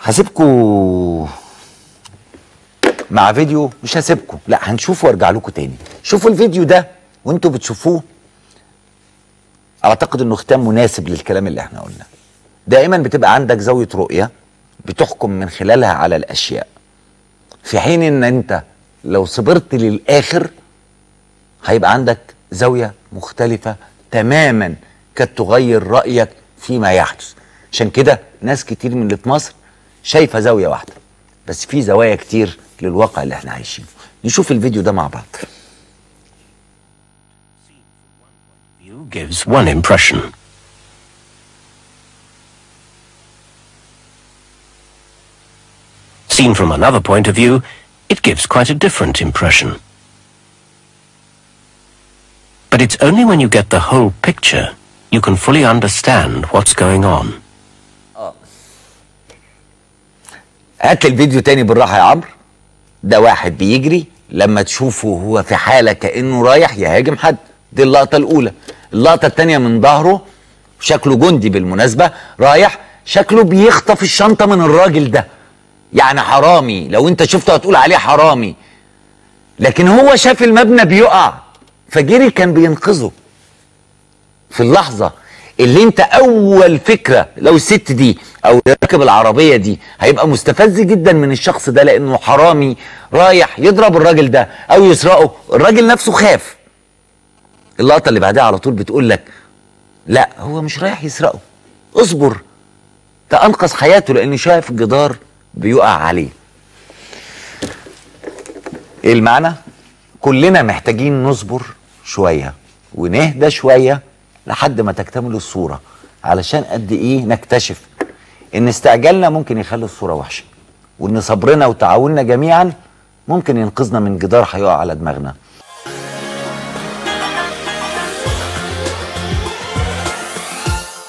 هسيبكوا مع فيديو مش هسيبكوا لا هنشوفه وارجع لكم تاني شوفوا الفيديو ده وانتوا بتشوفوه اعتقد انه ختام مناسب للكلام اللي احنا قلناه دائما بتبقى عندك زاويه رؤيه بتحكم من خلالها على الاشياء في حين ان انت لو صبرت للاخر هيبقى عندك زاويه مختلفه تماما قد تغير رايك فيما يحدث عشان كده ناس كتير من اللي في مصر شايفه زاويه واحده بس في زوايا كتير للواقع اللي احنا عايشينه نشوف الفيديو ده مع بعض view gives one impression. Seen from another point of view, it gives quite a different impression. But it's only when you get the whole picture you can fully understand what's going on. هات لي الفيديو تاني بالراحه يا عمرو ده واحد بيجري لما تشوفه هو في حاله كانه رايح يهاجم حد دي اللقطه الاولى اللقطه التانيه من ظهره شكله جندي بالمناسبه رايح شكله بيخطف الشنطه من الراجل ده يعني حرامي لو انت شفته هتقول عليه حرامي لكن هو شاف المبنى بيقع فجري كان بينقذه في اللحظه اللي انت اول فكره لو الست دي او اللي راكب العربيه دي هيبقى مستفز جدا من الشخص ده لانه حرامي رايح يضرب الراجل ده او يسرقه الراجل نفسه خاف اللقطه اللي بعدها على طول بتقول لك لا هو مش رايح يسرقه اصبر ده انقذ حياته لان شايف الجدار بيقع عليه ايه المعنى كلنا محتاجين نصبر شويه ونهدى شويه لحد ما تكتمل الصوره علشان قد ايه نكتشف ان استعجالنا ممكن يخلي الصوره وحشه وان صبرنا وتعاوننا جميعا ممكن ينقذنا من جدار هيقع على دماغنا